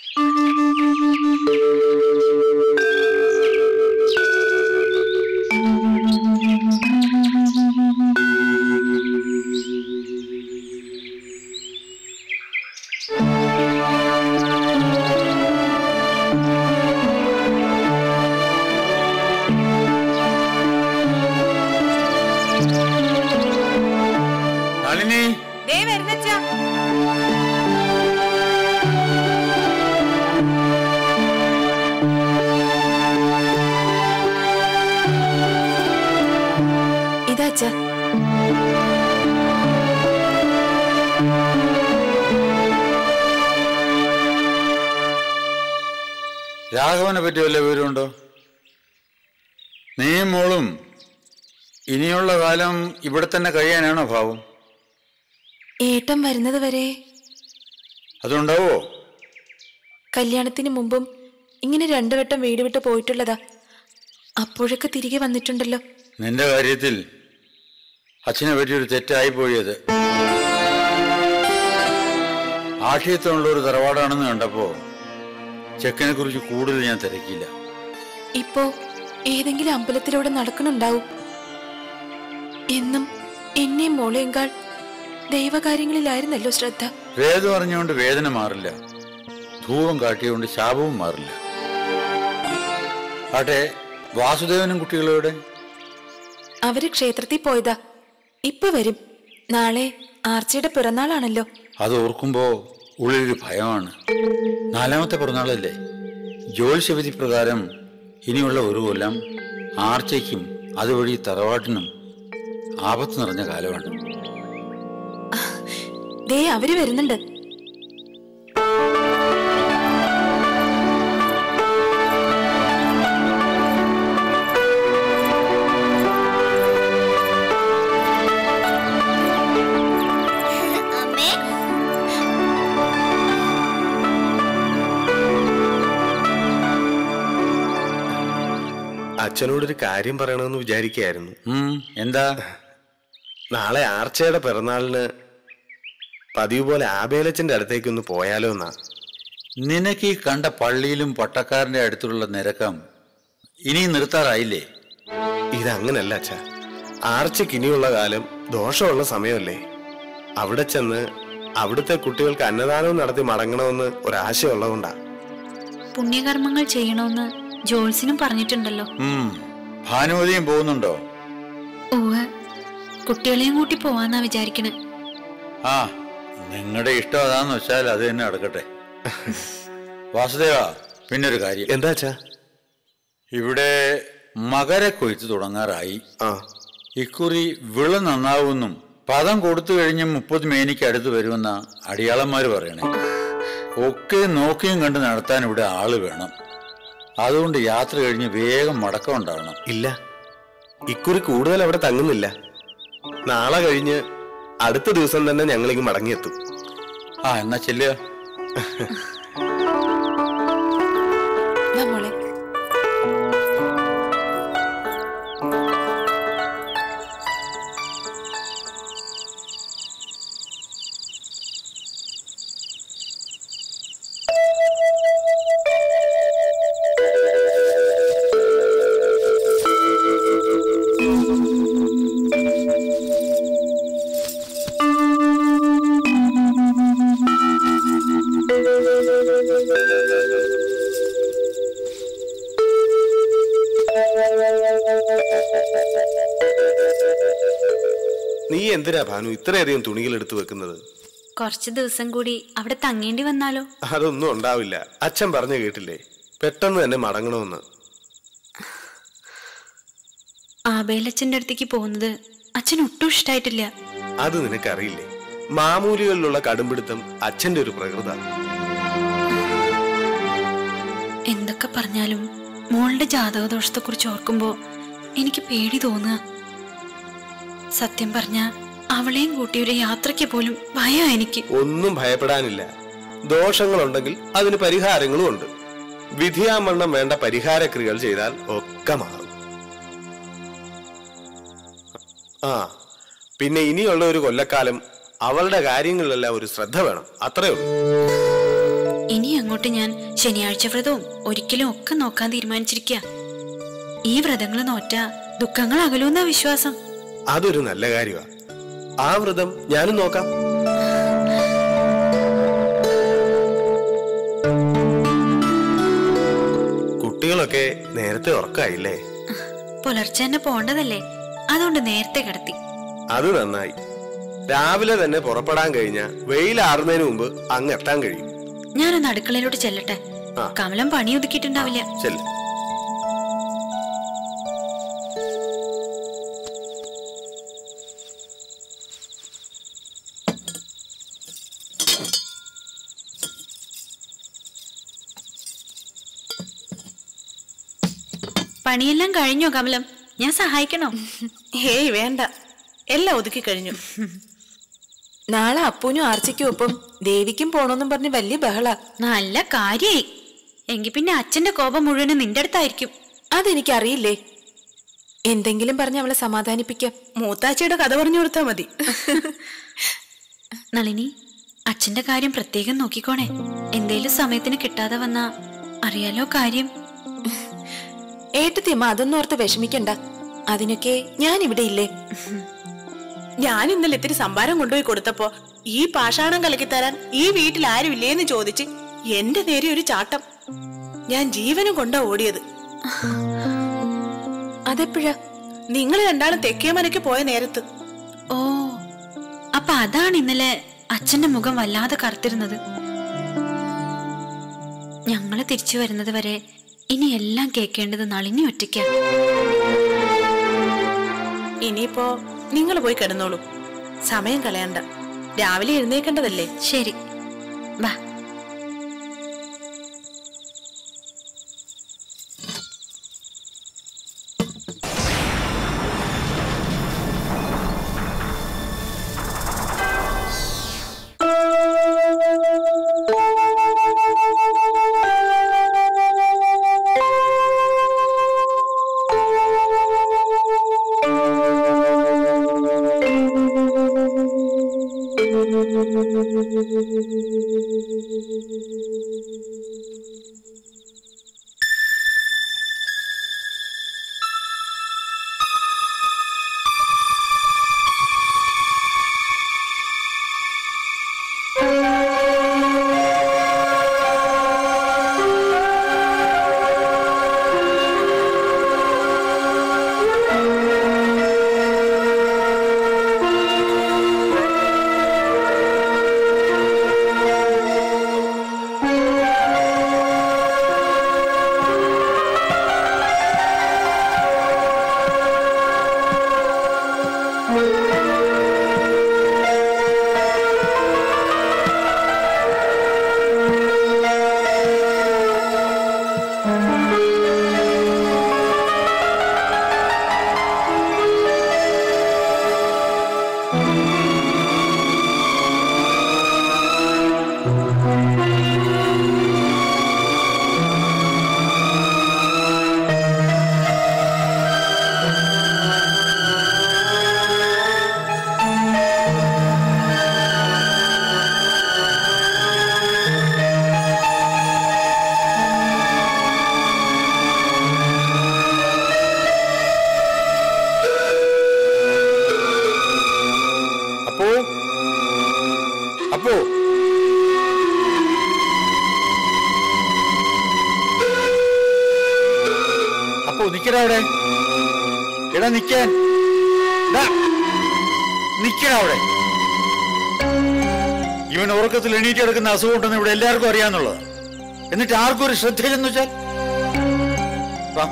നളിനി ദേ വരുന്നച്ചാ ഇതാ അച്ഛാ രാഘവനെ പറ്റി വല്ല വിവരമുണ്ടോ നീയും മോളും ഇനിയുള്ള കാലം ഇവിടെ തന്നെ കഴിയാനാണോ ഭാവം ഏട്ടൻ വരുന്നത് വരെ അതുണ്ടാവോ കല്യാണത്തിന് മുമ്പും ഇങ്ങനെ രണ്ടു വട്ടം വീട് വിട്ട് പോയിട്ടുള്ളതാ അപ്പോഴൊക്കെ തിരികെ വന്നിട്ടുണ്ടല്ലോ നിന്റെ കാര്യത്തിൽ അച്ഛനെ പറ്റിയൊരു തെറ്റായി പോയത് ആശയത്തിനുള്ള ഒരു തറവാടാണെന്ന് കണ്ടപ്പോ ചെക്കനെ കുറിച്ച് കൂടുതൽ ഞാൻ തിരക്കിയില്ല ഇപ്പോ ഏതെങ്കിലും അമ്പലത്തിലൂടെ നടക്കണുണ്ടാവും എന്നും എന്നെയും മോളെങ്കാൾ ദൈവകാര്യങ്ങളിലായിരുന്നല്ലോ ശ്രദ്ധ വേദം അറിഞ്ഞുകൊണ്ട് വേദന മാറില്ല ധൂപം കാട്ടിയുകൊണ്ട് ശാപവും മാറില്ല ആട്ടെ വാസുദേവനും കുട്ടികളോടെ അവര് ക്ഷേത്രത്തിൽ പോയതാ ഇപ്പൊ വരും നാളെ ആർച്ചയുടെ പിറന്നാളാണല്ലോ അത് ഓർക്കുമ്പോ ഉള്ളിലൊരു ഭയമാണ് നാലാമത്തെ പിറന്നാളല്ലേ ജ്യോത്സ്യവിധി പ്രകാരം ഇനിയുള്ള ഒരു കൊല്ലം ആർച്ചയ്ക്കും അതുവഴി തറവാട്ടിനും ആപത്ത് നിറഞ്ഞ കാലമാണ് ദേ അവര് വരുന്നുണ്ട് അമ്മേ അച്ഛനോടൊരു കാര്യം പറയണമെന്ന് വിചാരിക്കുകയായിരുന്നു ഉം, എന്താ നാളെ ആർച്ചയുടെ പിറന്നാളിന് പതിവ് പോലെ ആബേലച്ചന്റെ അടുത്തേക്ക് ഒന്ന് പോയാലോ എന്നാ നിനക്ക് ഈ കണ്ട പള്ളിയിലും പട്ടക്കാരന്റെ അടുത്തുള്ള നിരക്കം ഇനി നിർത്താറായില്ലേ ഇതങ്ങനല്ല അച്ഛ ആർച്ചയ്ക്ക് ഇനിയുള്ള കാലം ദോഷമുള്ള സമയമല്ലേ അവിടെ ചെന്ന് അവിടുത്തെ കുട്ടികൾക്ക് അന്നദാനവും നടത്തി മടങ്ങണമെന്ന് ഒരാശയുള്ളതുകൊണ്ടാ പുണ്യകർമ്മങ്ങൾ ചെയ്യണമെന്ന് ജോൾസിനും പറഞ്ഞിട്ടുണ്ടല്ലോ ഉം, ഭാനുമതിയും പോകുന്നുണ്ടോ ഉവ് കുട്ടികളെയും കൂട്ടി പോവാന്നാ വിചാരിക്കണേ ആ നിങ്ങളുടെ ഇഷ്ടം അതാന്ന് വെച്ചാൽ അത് തന്നെ നടക്കട്ടെ വാസുദേവ പിന്നൊരു കാര്യം എന്താ അച്ഛാ ഇവിടെ മകരക്കൊയ്ത്ത് തുടങ്ങാറായി ആ ഇക്കുറി വിള നന്നാവുമെന്നും പദം കൊടുത്തു കഴിഞ്ഞ് മുപ്പത് മേനിക്ക് അടുത്ത് വരുമെന്ന അടിയാളന്മാർ പറയണേ ഒക്കെ നോക്കിയും കണ്ട് നടത്താൻ ഇവിടെ ആള് വേണം അതുകൊണ്ട് യാത്ര കഴിഞ്ഞ് വേഗം മടക്കം ഉണ്ടാവണം ഇല്ല ഇക്കുറി കൂടുതൽ അവിടെ തങ്ങുന്നില്ല നാളെ കഴിഞ്ഞ് അടുത്ത ദിവസം തന്നെ ഞങ്ങളിങ്ങ് മടങ്ങിയെത്തും ആ എന്നാ ചെല്ലുക വാ മോളെ നീ എന്തിനാ ഭാനു ഇത്രയധികം തുണികൾ എടുത്തു വെക്കുന്നത് കുറച്ച് ദിവസം കൂടി അവിടെ തങ്ങേണ്ടി വന്നാലോ അതൊന്നും ഉണ്ടാവില്ല അച്ഛൻ പറഞ്ഞു കേട്ടില്ലേ പെട്ടെന്ന് തന്നെ മടങ്ങണമെന്ന് ആബേലച്ചന്റെ അടുത്തേക്ക് പോകുന്നത് അച്ഛൻ ഒട്ടും ഇഷ്ടായിട്ടില്ല അത് നിനക്കറിയില്ലേ മാമൂലികളിലുള്ള കടുംപിടുത്തം അച്ഛന്റെ ഒരു പ്രകൃത എന്തൊക്കെ പറഞ്ഞാലും മോളുടെ ജാതകദോഷത്തെക്കുറിച്ച് ഓർക്കുമ്പോ എനിക്ക് പേടി തോന്നുക സത്യം പറഞ്ഞ അവളെയും കൂട്ടി ഒരു യാത്രയ്ക്ക് പോലും ഭയം എനിക്ക് ഒന്നും ഭയപ്പെടാനില്ല ദോഷങ്ങളുണ്ടെങ്കിൽ അതിന് പരിഹാരങ്ങളും ഉണ്ട് വിധിയാമണ്ണം വേണ്ട പരിഹാരക്രിയകൾ ചെയ്താൽ ഒക്കെ മാറും ആ പിന്നെ ഇനിയുള്ള ഒരു കൊല്ലക്കാലം അവളുടെ കാര്യങ്ങളിലെല്ലാം ഒരു ശ്രദ്ധ വേണം അത്രേ ഉള്ളൂ ഇനി അങ്ങോട്ട് ഞാൻ ശനിയാഴ്ച വ്രതവും ഒരിക്കലും ഒക്കെ നോക്കാൻ തീരുമാനിച്ചിരിക്കുക ഈ വ്രതങ്ങൾ നോറ്റ ദുഃഖങ്ങൾ അകലൂന്ന വിശ്വാസം അതൊരു നല്ല കാര്യമാണ് ആ വ്രതം ഞാനും നോക്കാം കുട്ടികളൊക്കെ നേരത്തെ ഉറക്കായില്ലേ പുലർച്ചെ തന്നെ പോണ്ടതല്ലേ അതുകൊണ്ട് നേരത്തെ കിടത്തി അത് നന്നായി രാവിലെ തന്നെ പുറപ്പെടാൻ കഴിഞ്ഞ വെയിലാറുന്നതിന് മുമ്പ് അങ്ങ് എത്താൻ കഴിയും ഞാനൊന്ന് അടുക്കളയിലോട്ട് ചെല്ലട്ടെ ആ. കമലം പണി ഒതുക്കിയിട്ടുണ്ടാവില്ല ചെല്ല് പണിയെല്ലാം കഴിഞ്ഞോ കമലം ഞാൻ സഹായിക്കണോ ഹേയ് വേണ്ട എല്ലാം ഒതുക്കി കഴിഞ്ഞു നാളെ അപ്പൂനും ആർച്ചയ്ക്കും ഒപ്പം ദേവിക്കും പോണോന്നും പറഞ്ഞ് വലിയ ബഹള നല്ല കാര്യായി എങ്കി പിന്നെ അച്ഛന്റെ കോപം മുഴുവനും നിന്റെ അടുത്തായിരിക്കും അതെനിക്കറിയില്ലേ എന്തെങ്കിലും പറഞ്ഞ് അവളെ സമാധാനിപ്പിക്കാം മൂത്താച്ചിയുടെ കഥ പറഞ്ഞു കൊടുത്താൽ മതി നളിനി അച്ഛന്റെ കാര്യം പ്രത്യേകം നോക്കിക്കോണേ എന്തേലും സമയത്തിന് കിട്ടാതെ വന്നാ അറിയാലോ കാര്യം ഏട്ടത്തിയമ്മ അതൊന്നും ഓർത്ത് വിഷമിക്കണ്ട അതിനൊക്കെ ഞാൻ ഇവിടെ ഇല്ലേ ഞാൻ ഇന്നലെ ഇത്തിരി സംഭാരം കൊണ്ടുപോയി കൊടുത്തപ്പോ ഈ പാഷാണം കലക്കി തരാൻ ഈ വീട്ടിൽ ആരും ഇല്ലേന്ന് ചോദിച്ച് എന്റെ നേരെ ഒരു ചാട്ടം ഞാൻ ജീവനും കൊണ്ടാ ഓടിയത് അതെപ്പോഴാ നിങ്ങൾ രണ്ടാളും തെക്കേ മനയ്ക്ക് പോയ നേരത്ത് ഓ അപ്പൊ അതാണ് ഇന്നലെ അച്ഛന്റെ മുഖം വല്ലാതെ കറുത്തിരുന്നത് ഞങ്ങള് തിരിച്ചു വരുന്നത് വരെ ഇനി എല്ലാം കേൾക്കേണ്ടത് നളിനി ഒറ്റയ്ക്ക ഇനിയിപ്പോ നിങ്ങൾ പോയി കിടന്നോളൂ സമയം കളയണ്ട രാവിലെ എഴുന്നേക്കേണ്ടതല്ലേ ശരി വാ അപ്പോ അപ്പോ അപ്പോ നിക്കടാ അവിടെ എടാ നിക്കാൻ ഡാ, നിക്കടാ അവിടെ ഇവൻ ഉറക്കത്തിൽ എണീറ്റ് കിടക്കുന്ന അസുഖം ഉണ്ടെന്ന് ഇവിടെ എല്ലാവർക്കും അറിയാന്നുള്ളത് എന്നിട്ട് ആർക്കും ഒരു ശ്രദ്ധയില്ലെന്ന് വെച്ചാൽ വാ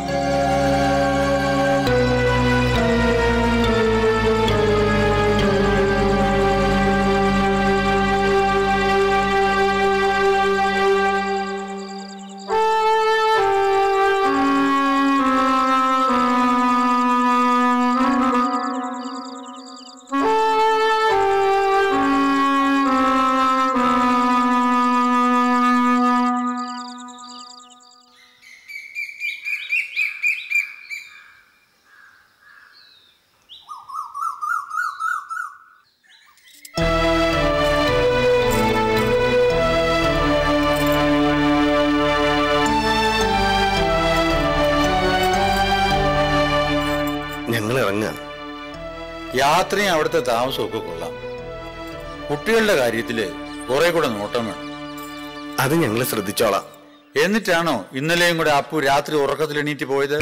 രാത്രിയും അവിടുത്തെ താമസമൊക്കെ കൊള്ളാം കുട്ടികളുടെ കാര്യത്തില് കുറെ കൂടെ നോട്ടം വേണം അത് ഞങ്ങൾ ശ്രദ്ധിച്ചോളാം എന്നിട്ടാണോ ഇന്നലെയും കൂടെ അപ്പു രാത്രി ഉറക്കത്തിൽ എണീറ്റ് പോയത്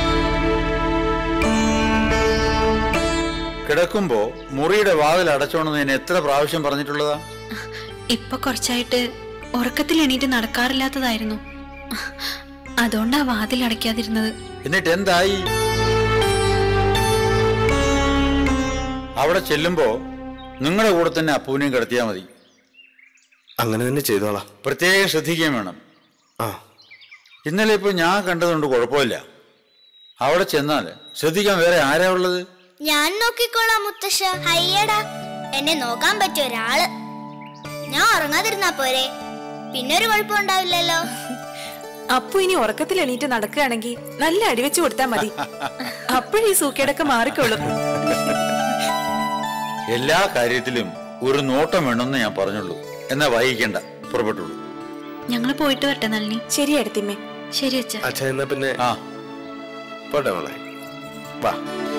കിടക്കുമ്പോ മുറിയുടെ വാതിൽ അടച്ചോണെന്ന് ഞാൻ എത്ര പ്രാവശ്യം പറഞ്ഞിട്ടുള്ളതാ ഇപ്പൊ കുറച്ചായിട്ട് ഉറക്കത്തിൽ എണീറ്റ് നടക്കാറില്ലാത്തതായിരുന്നു അതുകൊണ്ടാ വാതിൽ അടയ്ക്കാതിരുന്നത് എന്നിട്ട് എന്തായി അവിടെ ചെല്ലുമ്പോ നിങ്ങളുടെ കൂടെ തന്നെ അപ്പുവിനെയും കിടത്തിയാ മതി അങ്ങനെ തന്നെ ചെയ്തോളാം പ്രത്യേകം ശ്രദ്ധിക്കുകയും വേണം ആ ഇന്നലെ ഇപ്പൊ ഞാൻ കണ്ടതുകൊണ്ട് കുഴപ്പമില്ല അവിടെ ചെന്നാൽ ശ്രദ്ധിക്കാൻ വേറെ ആരാ ഉള്ളത് ഞാൻ നോക്കിക്കോളാം മുത്തശ്ശ ഹയ്യടാ എന്നെ നോക്കാൻ പറ്റിയ ഒരാള് ഞാൻ ഉറങ്ങാതിരുന്നാ പോരെ പിന്നെ ഒരു കുഴപ്പമുണ്ടാവില്ലല്ലോ അപ്പു ഇനി ഉറക്കത്തിൽ എണീറ്റ് നടക്കുകയാണെങ്കിൽ നല്ല അടിവെച്ച് കൊടുത്താൽ മതി അപ്പോഴീ സൂക്കേടൊക്കെ മാറിക്കോളും എല്ലാ കാര്യത്തിലും ഒരു നോട്ടം വേണമെന്ന് ഞാൻ പറഞ്ഞുള്ളൂ എന്നാ വൈകിക്കണ്ട പുറപ്പെട്ടുള്ളൂ ഞങ്ങൾ പോയിട്ട് വരട്ടെ നളിനി ശരി അടുത്തിമ്മേ ശരി അച്ഛ അച്ഛൻ എന്നാ പിന്നെ ആ പോട്ടെ മോളെ വാ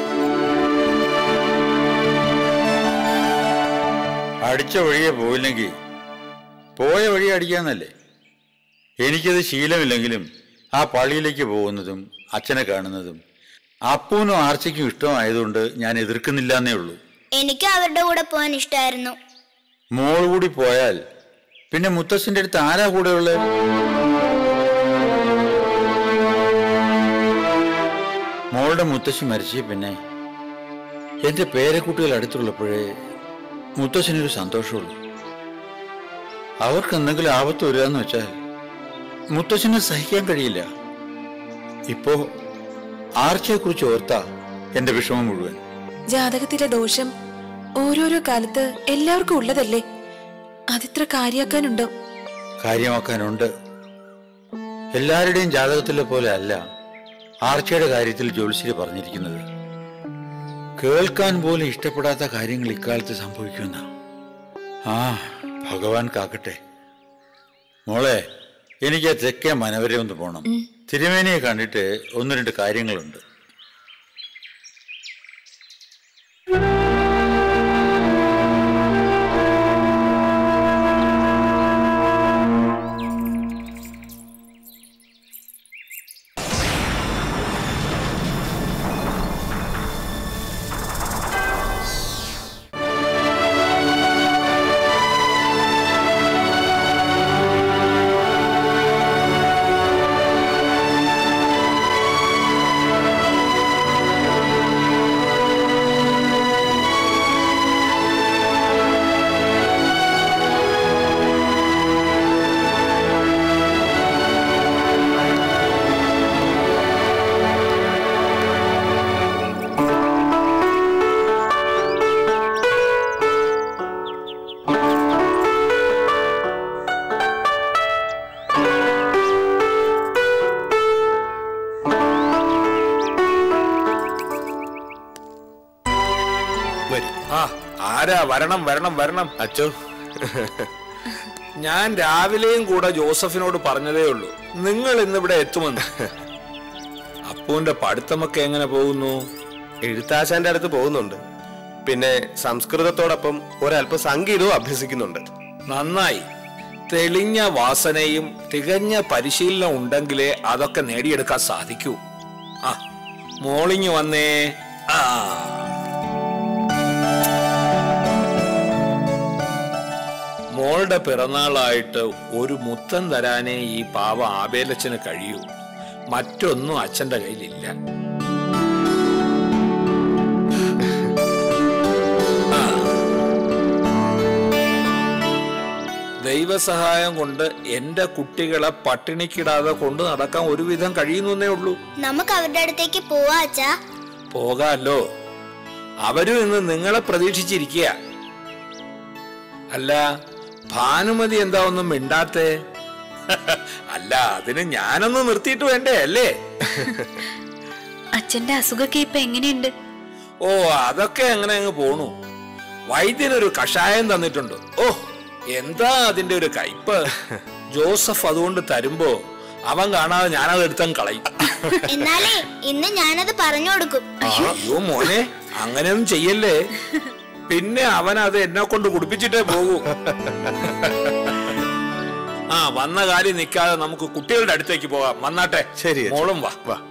അടിച്ച വഴിയെ പോയില്ലെങ്കിൽ പോയ വഴി അടിക്കാന്നല്ലേ എനിക്കത് ശീലമില്ലെങ്കിലും ആ പള്ളിയിലേക്ക് പോകുന്നതും അച്ഛനെ കാണുന്നതും അപ്പൂനും ആർച്ചയ്ക്കും ഇഷ്ടമായതുകൊണ്ട് ഞാൻ എതിർക്കുന്നില്ല എന്നേ ഉള്ളൂ എനിക്ക് അവരുടെ കൂടെ പോകാൻ ഇഷ്ടമായിരുന്നു മോൾ കൂടി പോയാൽ പിന്നെ മുത്തശ്ശന്റെ അടുത്ത് ആരാ കൂടെ ഉള്ളത് മോളുടെ മുത്തശ്ശി മരിച്ച പിന്നെ എന്റെ പേരക്കുട്ടികൾ അടുത്തുള്ളപ്പോഴേ മുത്തശ്ശനൊരു സന്തോഷമുള്ളൂ അവർക്ക് എന്തെങ്കിലും ആപത്ത് വരികയെന്ന് വെച്ചാൽ മുത്തശ്ശന് സഹിക്കാൻ കഴിയില്ല ഇപ്പോ ആർച്ചയെക്കുറിച്ച് ഓർത്താ എന്റെ വിഷമം മുഴുവൻ ജാതകത്തിലെ ദോഷം ഓരോരോ കാലത്ത് എല്ലാവർക്കും ഉള്ളതല്ലേ അതിത്ര കാര്യാക്കാനുണ്ടോ കാര്യമാക്കാനുണ്ട് എല്ലാവരുടെയും ജാതകത്തിലെ പോലെ അല്ല ആർച്ചയുടെ കാര്യത്തിൽ ജ്യോത്സ്യര് പറഞ്ഞിരിക്കുന്നത് കേൾക്കാൻ പോലും ഇഷ്ടപ്പെടാത്ത കാര്യങ്ങൾ ഇക്കാലത്ത് സംഭവിക്കുന്ന ആ ഭഗവാൻ കാക്കട്ടെ മോളെ എനിക്ക് ആ തെക്കേ മനവരെ ഒന്ന് പോണം തിരുമേനിയെ കണ്ടിട്ട് ഒന്ന് രണ്ട് കാര്യങ്ങളുണ്ട് വരും ആ ആരാ വരണം വരണം വരണം അച്ചോ ഞാൻ രാവിലെയും കൂടെ ജോസഫിനോട് പറഞ്ഞതേ ഉള്ളൂ നിങ്ങൾ ഇന്നിവിടെ എത്തുമെന്ന് അപ്പുവിന്റെ പഠിത്തമൊക്കെ എങ്ങനെ പോകുന്നു എഴുത്താശാന്റെ അടുത്ത് പോകുന്നുണ്ട് പിന്നെ സംസ്കൃതത്തോടൊപ്പം ഒരല്പം സംഗീതവും അഭ്യസിക്കുന്നുണ്ട് നന്നായി തെളിഞ്ഞ വാസനയും തികഞ്ഞ പരിശീലനം ഉണ്ടെങ്കിലേ അതൊക്കെ നേടിയെടുക്കാൻ സാധിക്കൂ ആ മോളിങ് വന്നേ ആ മോളുടെ പിറന്നാളായിട്ട് ഒരു മുത്തം തരാനേ ഈ പാവ ആബേലച്ചന് കഴിയൂ മറ്റൊന്നും അച്ഛന്റെ കയ്യിലില്ല ദൈവസഹായം കൊണ്ട് എന്റെ കുട്ടികളെ പട്ടിണിക്കിടാതെ കൊണ്ടു നടക്കാൻ ഒരുവിധം കഴിയുന്നേ ഉള്ളൂ നമുക്ക് അവരുടെ അടുത്തേക്ക് പോവാ അച്ഛാ പോകാമല്ലോ അവരും ഇന്ന് നിങ്ങളെ പ്രതീക്ഷിച്ചിരിക്കുക അല്ല ഭാനുമതി എന്താ ഒന്നും മിണ്ടാത്തേ അല്ല അതിന് ഞാനൊന്ന് നിർത്തിയിട്ട് വേണ്ടേ അല്ലേ അച്ഛന്റെ അസുഖമൊക്കെ ഇപ്പൊ എങ്ങനെയുണ്ട് ഓ അതൊക്കെ എങ്ങനെ അങ്ങ് പോണു വൈദ്യനൊരു കഷായം തന്നിട്ടുണ്ട് ഓ എന്താ അതിന്റെ ഒരു കയ്പ് ജോസഫ് അതുകൊണ്ട് തരുമ്പോ അവൻ കാണാതെ ഞാനത് എടുത്തങ്ങ് കളയും എന്നാലേ ഇന്ന് ഞാനത് പറഞ്ഞു കൊടുക്കും അയ്യോ മോനെ അങ്ങനെയൊന്നും ചെയ്യല്ലേ പിന്നെ അവൻ അത് എന്നെ കൊണ്ട് കുടിപ്പിച്ചിട്ടേ പോകൂ ആ വന്ന കാര്യം നിൽക്കാതെ നമുക്ക് കുട്ടികളുടെ അടുത്തേക്ക് പോകാം വന്നാട്ടെ ശരി അച്ഛാ. മോളും വാ വാ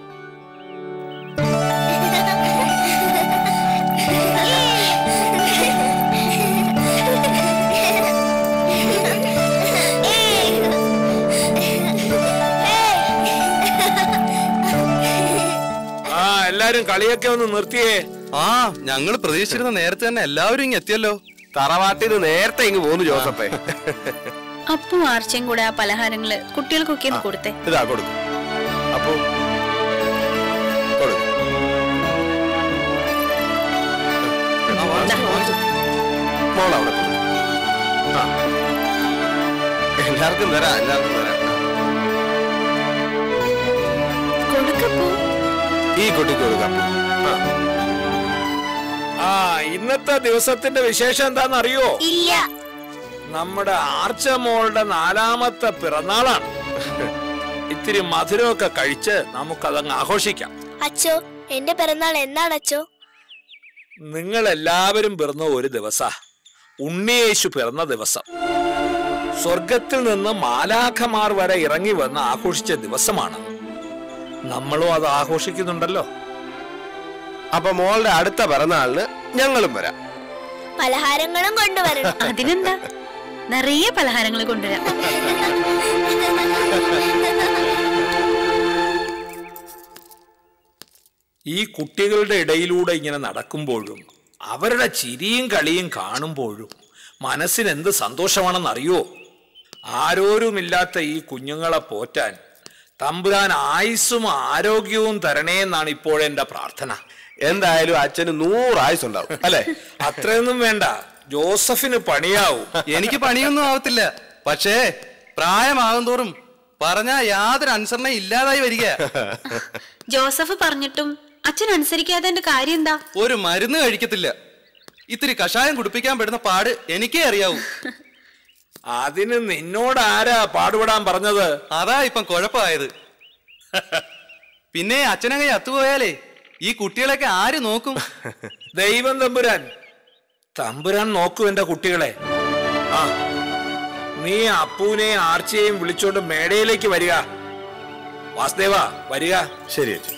ആ എല്ലാരും കളിയൊക്കെ ഒന്ന് നിർത്തിയേ ആ ഞങ്ങൾ പ്രതീക്ഷിച്ചിരുന്ന നേരത്തെ തന്നെ എല്ലാവരും ഇങ്ങ് എത്തിയല്ലോ തറവാട്ടിൽ നിന്ന് നേരത്തെ ഇങ്ങ് പോന്നു ജോസഫേ അപ്പും ആർച്ചയും കൂടെ ആ പലഹാരങ്ങള് കുട്ടികൾക്കൊക്കെ ഒന്ന് കൊടുത്തേ ഇതാ കൊടുക്കും അപ്പൊ കൊടുക്കും മോൾ അവിടെ കൊടുക്ക്. ആ. എല്ലാവർക്കും തരാം എല്ലാവർക്കും തരാം കൊടുക്കപ്പോ ഈ കുട്ടിക്ക് കൊടുക്കാം ആ ആ ഇന്നത്തെ ദിവസത്തിന്റെ വിശേഷം എന്താണെന്ന് അറിയോ ഇല്ല നമ്മുടെ ആർച്ച മോളുടെ നാലാമത്തെ പിറന്നാളാണ് ഇത്തിരി മധുരമൊക്കെ കഴിച്ച് നമുക്കതങ്ങ് ആഘോഷിക്കാം അച്ചോ എന്റെ പിറന്നാൾ എന്നാണ് അച്ചോ നിങ്ങൾ എല്ലാവരും പിറന്ന ഒരു ദിവസ ഉണ്ണിയേശു പിറന്ന ദിവസം സ്വർഗത്തിൽ നിന്ന് മാലാഖമാർ വരെ ഇറങ്ങി വന്ന് ആഘോഷിച്ച ദിവസമാണ് നമ്മളും അത് ആഘോഷിക്കുന്നുണ്ടല്ലോ അപ്പൊ മോളുടെ അടുത്ത പിറന്നാളിന് ഞങ്ങളും വരാം പലഹാരങ്ങളും കൊണ്ടുവരണം അതിനെന്താ നിറയെ പലഹാരങ്ങൾ കൊണ്ടുവരാം ഈ കുട്ടികളുടെ ഇടയിലൂടെ ഇങ്ങനെ നടക്കുമ്പോഴും അവരുടെ ചിരിയും കളിയും കാണുമ്പോഴും മനസ്സിന് എന്ത് സന്തോഷമാണെന്നറിയോ ആരോരുമില്ലാത്ത ഈ കുഞ്ഞുങ്ങളെ പോറ്റാൻ തമ്പുരാൻ ആയുസ്സും ആരോഗ്യവും തരണേ എന്നാണ് ഇപ്പോഴെന്റെ പ്രാർത്ഥന എന്തായാലും അച്ഛന് നൂറ് ആയുസുണ്ടാവും അല്ലേ അത്രയൊന്നും വേണ്ട ജോസഫിന് പണിയാവും എനിക്ക് പണിയൊന്നും ആവത്തില്ല പക്ഷേ പ്രായമാകും തോറും പറഞ്ഞാ യാതൊരു അനുസരണയും ഇല്ലാതായി വരിക ജോസഫ് പറഞ്ഞിട്ടും അച്ഛൻ അനുസരിക്കാതെ എന്റെ കാര്യം എന്താ ഒരു മരുന്ന് കഴിക്കത്തില്ല ഇത്തിരി കഷായം കുടിപ്പിക്കാൻ പെടുന്ന പാട് എനിക്കേ അറിയാവൂ അതിന് നിന്നോട് ആരാ പാടുപെടാൻ പറഞ്ഞത് അതാ ഇപ്പം കുഴപ്പമായത് പിന്നെ അച്ഛനങ്ങ അത്തുപോയാലേ ഈ കുട്ടികളെയൊക്കെ ആര് നോക്കും ദൈവം തമ്പുരാൻ തമ്പുരാൻ നോക്കൂ എന്റെ കുട്ടികളെ ആ നീ അപ്പൂനെയും ആർച്ചയെയും വിളിച്ചോണ്ട് മേടയിലേക്ക് വരിക വാസുദേവ വരിക ശരി അച്ഛൻ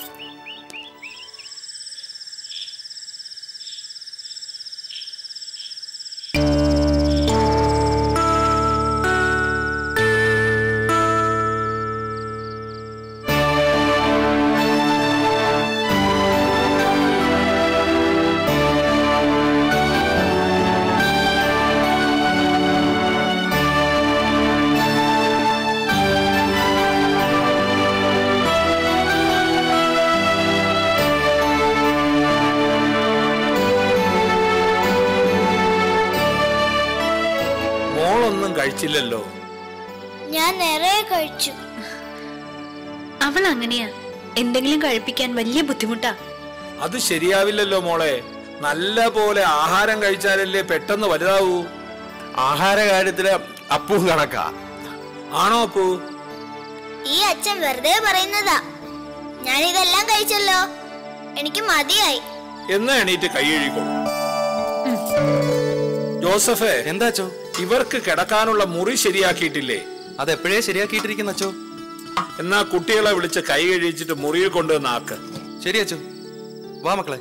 മോളൊന്നും കഴിച്ചില്ലല്ലോ ഞാൻ നിറയെ കഴിച്ചു അവൾ അങ്ങനെയാ എന്തെങ്കിലും കഴിപ്പിക്കാൻ വലിയ ബുദ്ധിമുട്ടാ അത് ശരിയാവില്ലല്ലോ മോളെ നല്ല പോലെ ആഹാരം കഴിച്ചാലല്ലേ പെട്ടെന്ന് വലുതാവൂ ആഹാര കാര്യത്തില് അപ്പവും കണക്കാ ആണോ അപ്പൂ ഈ അച്ഛൻ വെറുതെ പറയുന്നതാ ഞാൻ ഇതെല്ലാം കഴിച്ചല്ലോ എനിക്ക് മതിയായി എന്ന് എണീറ്റ് കൈ കഴുകിക്കോളൂ ജോസഫേ എന്താച്ചോ ഇവർക്ക് കിടക്കാനുള്ള മുറി ശരിയാക്കിയിട്ടില്ലേ അതെപ്പോഴേ ശരിയാക്കിയിട്ടിരിക്കുന്ന അച്ചോ എന്നാ കുട്ടികളെ വിളിച്ച് കൈ കഴിച്ചിട്ട് മുറിയിൽ കൊണ്ടുവന്ന് ആക്ക് ശരി അച്ചോ വാ മക്കളെ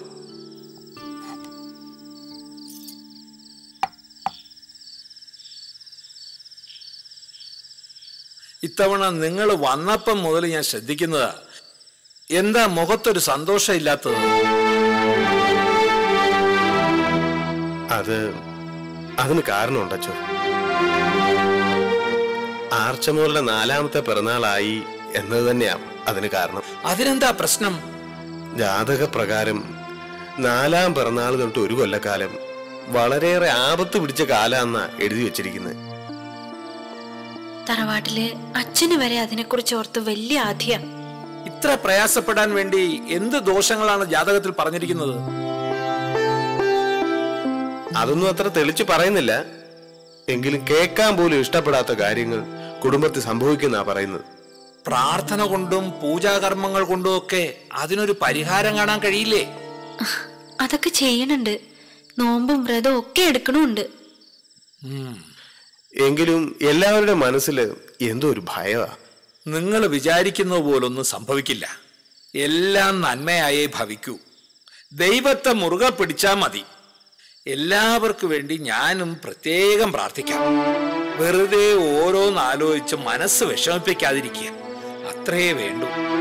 ഇത്തവണ നിങ്ങൾ വന്നപ്പം മുതൽ ഞാൻ ശ്രദ്ധിക്കുന്നതാ എന്താ മുഖത്തൊരു സന്തോഷം ഇല്ലാത്തത് അത് അതിന് കാരണമുണ്ട് അച്ഛോ ആർച്ചമോളുടെ നാലാമത്തെ പിറന്നാളായി എന്നത് തന്നെയാ അതിന് കാരണം അതിനെന്താ പ്രശ്നം ജാതക പ്രകാരം നാലാം പിറന്നാൾ തൊട്ട് ഒരു കൊല്ലക്കാലം വളരെയേറെ ആപത്ത് പിടിച്ച കാലാന്നാ എഴുതി വെച്ചിരിക്കുന്നത് തറവാട്ടില് അച്ഛന് വരെ അതിനെക്കുറിച്ച് ഓർത്ത് വലിയ ആധിയ ഇത്ര പ്രയാസപ്പെടാൻ വേണ്ടി എന്ത് ദോഷങ്ങളാണ് ജാതകത്തിൽ പറഞ്ഞിരിക്കുന്നത് അതൊന്നും അത്ര തെളിച്ചു പറയുന്നില്ല എങ്കിലും കേൾക്കാൻ പോലും ഇഷ്ടപ്പെടാത്ത കാര്യങ്ങൾ കുടുംബത്തിൽ സംഭവിക്കുന്ന പറയുന്നത് പ്രാർത്ഥന കൊണ്ടും പൂജാകർമ്മങ്ങൾ കൊണ്ടും ഒക്കെ അതിനൊരു പരിഹാരം കാണാൻ കഴിയില്ലേ അതൊക്കെ ചെയ്യണുണ്ട് നോമ്പും വ്രതവും ഒക്കെ എടുക്കണുണ്ട് എങ്കിലും എല്ലാവരുടെ മനസ്സിൽ എന്തോ ഒരു ഭയമാ നിങ്ങൾ വിചാരിക്കുന്നത് പോലൊന്നും സംഭവിക്കില്ല എല്ലാം നന്മയായേ ഭവിക്കൂ ദൈവത്തെ മുറുകെ പിടിച്ചാൽ മതി എല്ലാവർക്കും വേണ്ടി ഞാനും പ്രത്യേകം പ്രാർത്ഥിക്കാം വെറുതെ ഓരോന്നാലോചിച്ച് മനസ്സ് വിഷമിപ്പിക്കാതിരിക്കുക അത്രയേ വേണ്ടൂ